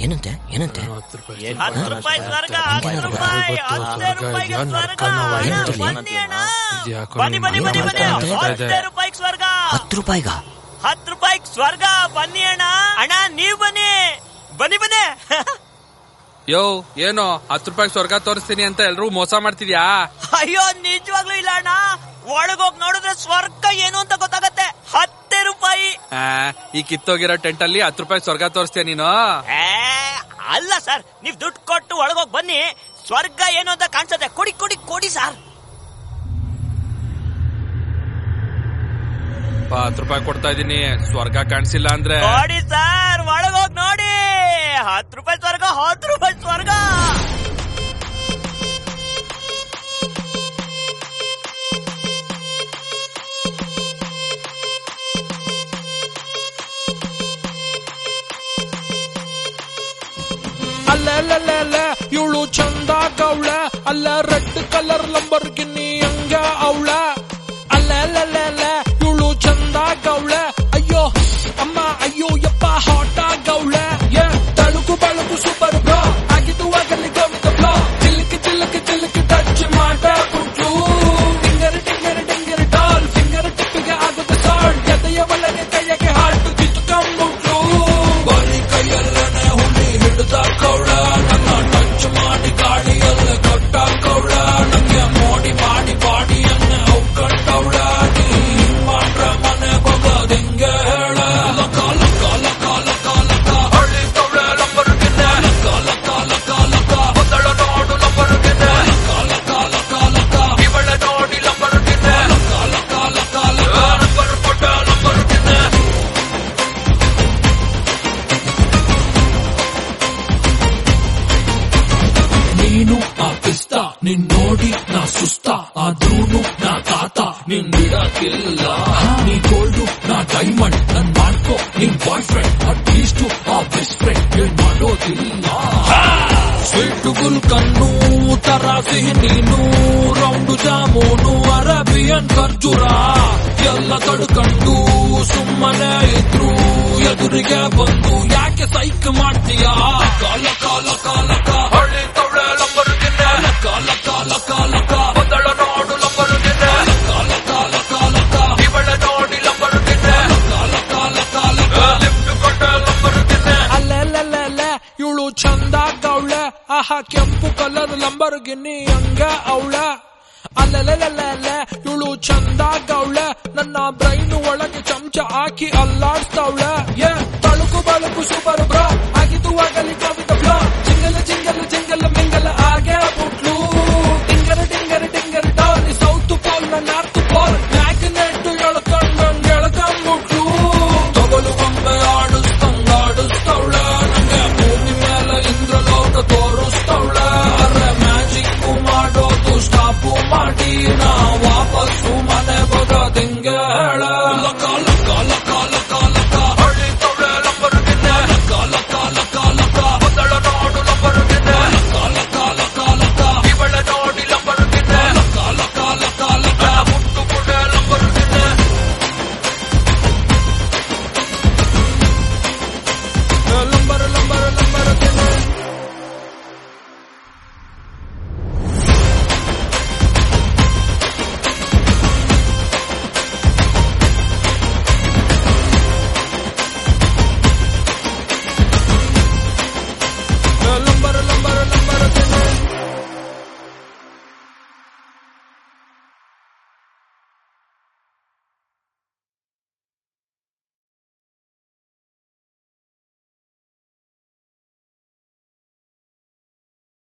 ಏನಂತೆ ಏನಂತೆ ಹತ್ತು ರೂಪಾಯಿ ಹತ್ತು ರೂಪಾಯಿ ಸ್ವರ್ಗ ಹತ್ತು ಹಿಂಗೇನಾದ್ರು ರೂಪಾಯಿ ಗೊತ್ತು, ಹತ್ತೇ ಸ್ವರ್ಗ ರೂಪಾಯಿಗೆ ಇದೆಯಾ, ಸ್ವರ್ಗ ನರ್ಕನವ ಅಣ್ಣ, ಏನು ಬನ್ನಿ ಅಣ್ಣ ಇದು ಯಾಕೋ ಬನ್ನಿ ಬನ್ನಿ ನಿಮ್ಗೆ ಬನ್ನಿ ಬನ್ನಿ ಗೊತ್ತಾಗ್ತಾ ಇದೆ. ಹತ್ತೇ ರೂಪಾಯಿಗೆ ಸ್ವರ್ಗ ಹತ್ತು ರೂಪಾಯಿಗ ಹತ್ತು ರೂಪಾಯಿಗೆ ಸ್ವರ್ಗ ಬನ್ನಿ ಅಣ್ಣ ಅಣ್ಣ ನೀವ್ ಬನ್ನಿ ಬನ್ನಿ ಬನ್ನಿ ಯೋ ಏನೋ ಹತ್ತು ರೂಪಾಯಿ ಸ್ವರ್ಗ ತೋರಿಸ್ತೀನಿ ಅಂತ ಎಲ್ರೂ ಮೋಸ ಮಾಡ್ತಿದ್ಯಾ ಅಯ್ಯೋ ನಿಜವಾಗ್ಲೂ ಇಲ್ಲ ಅಣ್ಣ ಒಳಗೋಗ್ ನೋಡಿದ್ರೆ ಸ್ವರ್ಗ ಏನು ಅಂತ ಗೊತ್ತಾಗತ್ತೆ ಹತ್ತೇ ರೂಪಾಯಿ ಆ, ಈ ಕಿತ್ತೋಗಿರೋ ಟೆಂಟ್ ಅಲ್ಲಿ ಹತ್ತು ರೂಪಾಯಿ ಸ್ವರ್ಗ ತೋರಿಸ್ತೀಯ ನೀನು ಏ, ಅಲ್ಲ ಸರ್ ನೀವ್ ದುಡ್ಡು ಕೊಟ್ಟು ಒಳಗೋಗ್ ಬನ್ನಿ ಸ್ವರ್ಗ ಏನು ಅಂತ ಕಾಣಿಸುತ್ತೆ ಕೊಡಿ ಕೊಡಿ ಕೊಡಿ ಸರ್ ಬಾ, ಹತ್ತು ರೂಪಾಯಿ ಕೊಡ್ತಾ ಇದೀನಿ ಸ್ವರ್ಗ ಕಾಣಿಸಿಲ್ಲ ಅಂದ್ರೆ ನೋಡಿ ಸರ್ ಒಳಗೋಗ್ ನೋಡಿ ಹತ್ತು ರೂಪಾಯಿ ಸ್ವರ್ಗ ಹತ್ತು ರೂಪಾಯಿ ಸ್ವರ್ಗ ಅಲ್ಲ ಇವಳು ಚಂದ ಗೌಳ ಅಲ್ಲ ರೆಡ್ ಕಲರ್ ಲಂಬರ್ ಗಿನ್ನಿ ಹಂಗ ಅವಳ ಅಲ್ಲ ಇವಳು ಚಂದ ಗೌಳ ಅಯ್ಯೋ ಅಮ್ಮ ಅಯ್ಯೋ ಯಪ್ಪ ಹಾಟ ಗೌಳ ಏ ತಳುಕು ಬಳುಕು ಸೂಪರ್ ಬ್ರೋ ಆಗಿದ್ದು ಆಗಲಿ ಗಮಿತ ಬ್ಲೋ ಚಿಲ್ಕ ಚಿಲ್ಕ ಚಿಲ್ಕ ಟಚ್ ಮಾಡ ಬಿಟ್ಲು ಟಿಂಗರ್ ಟಿಂಗರ್ ಟಿಂಗರ್ ಡಾಲ್ ಫಿಂಗರ್ ಟಿಪ್ಪಿಗೆ ಆಗುತ್ತೆ ಸಾಲ್ಟ್ ಎದೆಯ ಒಳಗೆ ಕೈಯಗೆ ಹಾಟು ಕಿತ್ತುಕೊಂಡ್ಬಿಟ್ಲು ಬರೀ ಕೈಯಲ್ಲನೆ ಹುಲಿ ಹಿಡಿದ ಕೌಳ ನನ್ನ ಟಚ್ ಮಾಡಿ ಗಾಳಿಯಲ್ಲ ಕೊಟ್ಟ ಕೌಳ ನಂಗೆ ಮೋಡಿ ಮಾಡಿ ಬಾಡಿಯನ್ನ ಕಟ್ಟವಳ ನೀ ಮಾಡ್ರ ಮನೆ ಬಗೋದಿಂಗೆ ಹೇಳ ಲಕ ಲಕ ಲಕ ಲಕ ಲಕ ಹಳ್ಳಿ ಕೌಳ ಲಂಬರ್ಗಿನ್ನ ಲಕ ಲಕ ಲಕ ಲಕ ಬದಳ ನೋಡು ಲಂಬರ್ಗಿನ್ನ ಲಕ ಲಕ ಲಕ ಲಕ ಇವಳ ನೋಡಿ ಲಂಬರ್ಗಿನ್ನ ಲಕ ಲಕ ಲಕ ಲಕ ನಂಬರ್ ಕೊಟ್ಟ ಲಂಬರ್ಗಿನ್ನ ನೀನು ಆ ಪಿಸ್ತ ನಿನ್ ನೋಡಿ ನಾ ಸುಸ್ತ ಆದ್ರೂನು ನಾ ತಾತ ನಿನ್ ಬಿಡಕ್ಕಿಲ್ಲ ನೀ ಗೋಲ್ಡು ನಾ ಡೈಮಂಡ್ ನನ್ ಮಾಡ್ಕೋ ನಿನ್ ಬಾಯ್ ಫ್ರೆಂಡ್ ಅಟ್ಲೀಸ್ಟ್ ಆ ಬೆಸ್ಟ್ ಫ್ರೆಂಡ್ ಏನ್ ಮಾಡೋದಿಲ್ಲ ಸ್ವೀಟ್ ಗುಲ್ ಕಣ್ಣು ತರ ಸಿಹಿ ನೀನು ರೌಂಡು ಜಾಮೂನು ಅರಬಿಯನ್ ಖರ್ಜೂರ ಎಲ್ಲ ತಡ್ಕಂಡು ಸುಮ್ಮನೆ ಇದ್ರು ಎದುರಿಗೆ ಬಂದು ಯಾಕೆ ಸೈಕ್ ಮಾಡ್ತೀಯಾ ಕಾಲ ಕಾಲ ಕಾಲ ಕಾ ಹಳ್ಳಿ ತವಳೆ ಲಂಬರುಗಿನ್ನ ಕಾಲ ಕಾಲ ಕಾಲ ಕಾ ಬದಳ ನೋಡು ಲಂಬರುಗಿನ್ನ ಕಾಲ ಕಾಲ ಕಾಲ ಕಾ ಇವಳ ನೋಡಿ ಲಂಬರುಗಿನ್ನ ಕಾಲ ಕಾಲ ಕಾಲ ಕಾ ಲಿಫ್ಟ್ ಕೊಟ್ಟ ಲಂಬರುಗಿನ್ನ ಅಲ್ಲ ಇವಳು ಚಂದ ಗೌಳ ಆಹಾ ಕೆಂಪು ಕಲರ್ ಲಂಬರ್ಗಿನ್ನಿ ಹಂಗ ಅವಳ ಅಲ್ಲಲ್ಲ ಇವಳು ಚಂದ ಗೌಳ ನನ್ನ ಬ್ರೈನ್ ಒಳಗೆ ಚಮಚ ಹಾಕಿ ಅಲ್ಲಾಡ್ಸ್ತಾವಳ ಏ ತಳುಕು ಬಳುಕು ಸೂಪರ್ ಬ್ರೋ ಆಗಿದ್ದು ಆಗಲಿ ಕವಿತ ಬ್ರೋ ಜಿಂಗಲ ಜಿಂಗಲ ಜಿಂಗಲ ಮಿಂಗಲ ಆಗೆ ಬಿಟ್ಲು ಟಿಂಗರ ಟಿಂಗರ ಟಿಂಗರ ಡಾಲ್ ಸೌತ್ ಪೋಲ್ ನ ನಾರ್ತ್ ಪೋಲ್ ಮ್ಯಾಗ್ನೆಟ್ ಎಳ್ಕೊಂಡ್ ಎಳ್ಕೊಂಡ್ಬಿಟ್ಲು ತಗೊಲು ಗೊಂಬೆ ಆಡಿಸ್ತಂಗ ಆಡಿಸ್ತವಳ ನಂಗೆ ಭೂಮಿ ಮೇಲೆ ಇಂದ್ರಲೋಕ ತೋರಿಸ್ತವಳ ಅರೆ ಮ್ಯಾಜಿಕ್ ಮಾಡೋದು ಸ್ಟಾಪು ಮಾಡಿ ನಾ ವಾಪಸ್ಸು ಮನೆ ಬರೋದಿಂಗೆ